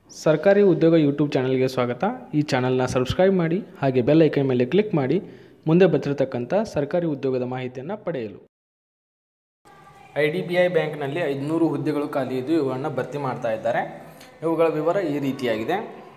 ಸರ್ಕಾರಿ ಉದ್ಯೋಗ ಯೂಟ್ಯೂಬ್ ಚಾನಲ್ಗೆ ಸ್ವಾಗತ ಈ ಚಾನಲ್ನ ಸಬ್ಸ್ಕ್ರೈಬ್ ಮಾಡಿ ಹಾಗೆ ಬೆಲ್ ಐಕನ್ ಮೇಲೆ ಕ್ಲಿಕ್ ಮಾಡಿ ಮುಂದೆ ಬರ್ತಿರತಕ್ಕಂಥ ಸರ್ಕಾರಿ ಉದ್ಯೋಗದ ಮಾಹಿತಿಯನ್ನು ಪಡೆಯಲು ಐ ಡಿ ಬಿ ಐ ಬ್ಯಾಂಕ್ನಲ್ಲಿ ಐದುನೂರು ಹುದ್ದೆಗಳು ಖಾಲಿ ಇದ್ದು ಇವುಗಳನ್ನು ಭರ್ತಿ ಮಾಡ್ತಾ ಇದ್ದಾರೆ ಇವುಗಳ ವಿವರ ಈ ರೀತಿಯಾಗಿದೆ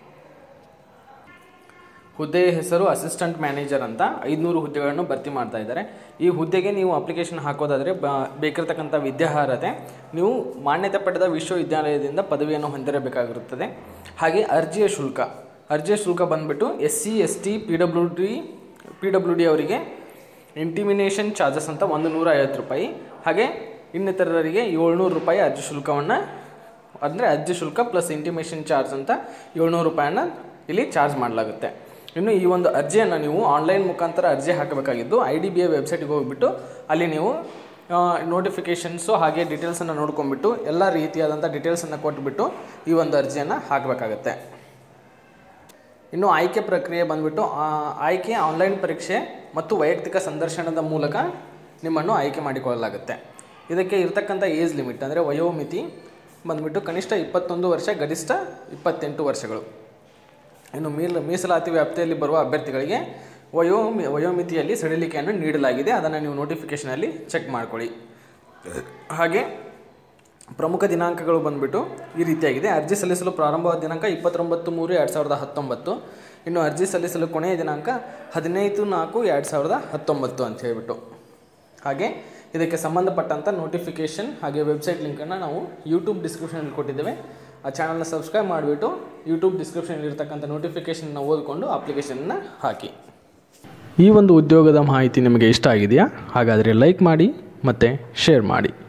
ಹುದ್ದೆಯ ಹೆಸರು ಅಸಿಸ್ಟೆಂಟ್ ಮ್ಯಾನೇಜರ್ ಅಂತ ಐದುನೂರು ಹುದ್ದೆಗಳನ್ನು ಭರ್ತಿ ಮಾಡ್ತಾ ಇದ್ದಾರೆ ಈ ಹುದ್ದೆಗೆ ನೀವು ಅಪ್ಲಿಕೇಶನ್ ಹಾಕೋದಾದರೆ ಬ ಬೇಕಿರತಕ್ಕಂಥ ವಿದ್ಯಾರ್ಹತೆ ನೀವು ಮಾನ್ಯತೆ ಪಡೆದ ವಿಶ್ವವಿದ್ಯಾಲಯದಿಂದ ಪದವಿಯನ್ನು ಹೊಂದಿರಬೇಕಾಗಿರುತ್ತದೆ ಹಾಗೆ ಅರ್ಜಿಯ ಶುಲ್ಕ ಅರ್ಜಿಯ ಶುಲ್ಕ ಬಂದುಬಿಟ್ಟು S C S T P W D P W D ಅವರಿಗೆ ಇಂಟಿಮಿನೇಷನ್ ಚಾರ್ಜಸ್ ಅಂತ ಒಂದು ನೂರ ಐವತ್ತು ರೂಪಾಯಿ ಹಾಗೆ ಇನ್ನಿತರರಿಗೆ ಏಳ್ನೂರು ರೂಪಾಯಿ ಅರ್ಜಿ ಶುಲ್ಕವನ್ನು ಅಂದರೆ ಅರ್ಜಿ ಶುಲ್ಕ ಪ್ಲಸ್ ಇಂಟಿಮೇಷನ್ ಚಾರ್ಜ್ ಅಂತ ಏಳ್ನೂರು ರೂಪಾಯಿನ ಇಲ್ಲಿ ಚಾರ್ಜ್ ಮಾಡಲಾಗುತ್ತೆ ಇನ್ನು ಈ ಒಂದು ಅರ್ಜಿಯನ್ನು ನೀವು ಆನ್ಲೈನ್ ಮುಖಾಂತರ ಅರ್ಜಿ ಹಾಕಬೇಕಾಗಿದ್ದು ಐ ಡಿ ಬಿ ಐ ವೆಬ್ಸೈಟ್ಗೆ ಹೋಗಿಬಿಟ್ಟು ಅಲ್ಲಿ ನೀವು ನೋಟಿಫಿಕೇಷನ್ಸು ಹಾಗೆ ಡೀಟೇಲ್ಸನ್ನು ನೋಡ್ಕೊಂಡ್ಬಿಟ್ಟು ಎಲ್ಲ ರೀತಿಯಾದಂಥ ಡೀಟೇಲ್ಸನ್ನು ಕೊಟ್ಬಿಟ್ಟು ಈ ಒಂದು ಅರ್ಜಿಯನ್ನು ಹಾಕಬೇಕಾಗತ್ತೆ ಇನ್ನು ಆಯ್ಕೆ ಪ್ರಕ್ರಿಯೆ ಬಂದ್ಬಿಟ್ಟು ಆ, ಆಯ್ಕೆ ಆನ್ಲೈನ್ ಪರೀಕ್ಷೆ ಮತ್ತು ವೈಯಕ್ತಿಕ ಸಂದರ್ಶನದ ಮೂಲಕ ನಿಮ್ಮನ್ನು ಆಯ್ಕೆ ಮಾಡಿಕೊಳ್ಳಲಾಗುತ್ತೆ ಇದಕ್ಕೆ ಇರತಕ್ಕಂಥ ಏಜ್ ಲಿಮಿಟ್ ಅಂದರೆ ವಯೋಮಿತಿ ಬಂದ್ಬಿಟ್ಟು ಕನಿಷ್ಠ ಇಪ್ಪತ್ತೊಂದು ವರ್ಷ ಗರಿಷ್ಠ ಇಪ್ಪತ್ತೆಂಟು ವರ್ಷಗಳು ಇನ್ನು ಮೀಲ್ ಮೀಸಲಾತಿ ವ್ಯಾಪ್ತಿಯಲ್ಲಿ ಬರುವ ಅಭ್ಯರ್ಥಿಗಳಿಗೆ ವಯೋ ವಯೋಮಿತಿಯಲ್ಲಿ ಸಡಿಲಿಕೆಯನ್ನು ನೀಡಲಾಗಿದೆ ಅದನ್ನು ನೀವು ನೋಟಿಫಿಕೇಷನಲ್ಲಿ ಚೆಕ್ ಮಾಡ್ಕೊಳ್ಳಿ ಹಾಗೆ ಪ್ರಮುಖ ದಿನಾಂಕಗಳು ಬಂದ್ಬಿಟ್ಟು ಈ ರೀತಿಯಾಗಿದೆ ಅರ್ಜಿ ಸಲ್ಲಿಸಲು ಪ್ರಾರಂಭವಾದ ದಿನಾಂಕ ಇಪ್ಪತ್ತೊಂಬತ್ತು ಮೂರು ಎರಡು ಸಾವಿರದ ಹತ್ತೊಂಬತ್ತು ಇನ್ನು ಅರ್ಜಿ ಸಲ್ಲಿಸಲು ಕೊನೆಯ ದಿನಾಂಕ ಹದಿನೈದು ನಾಲ್ಕು ಎರಡು ಸಾವಿರದ ಹತ್ತೊಂಬತ್ತು ಅಂತ ಹೇಳ್ಬಿಟ್ಟು ಹಾಗೆ ಇದಕ್ಕೆ ಸಂಬಂಧಪಟ್ಟಂಥ ನೋಟಿಫಿಕೇಷನ್ ಹಾಗೆ ವೆಬ್ಸೈಟ್ ಲಿಂಕನ್ನು ನಾವು ಯೂಟ್ಯೂಬ್ ಡಿಸ್ಕ್ರಿಪ್ಷನಲ್ಲಿ ಕೊಟ್ಟಿದ್ದೇವೆ ಆ ಚಾನಲ್ನ ಸಬ್ಸ್ಕ್ರೈಬ್ ಮಾಡಿಬಿಟ್ಟು ಯೂಟ್ಯೂಬ್ ಡಿಸ್ಕ್ರಿಪ್ಷನಲ್ಲಿ ಇರ್ತಕ್ಕಂಥ ನೋಟಿಫಿಕೇಷನ್ನ ಓದಿಕೊಂಡು ಅಪ್ಲಿಕೇಶನ್ನ ಹಾಕಿ ಈ ಒಂದು ಉದ್ಯೋಗದ ಮಾಹಿತಿ ನಿಮಗೆ ಇಷ್ಟ ಆಗಿದೆಯಾ ಹಾಗಾದರೆ ಲೈಕ್ ಮಾಡಿ ಮತ್ತು ಶೇರ್ ಮಾಡಿ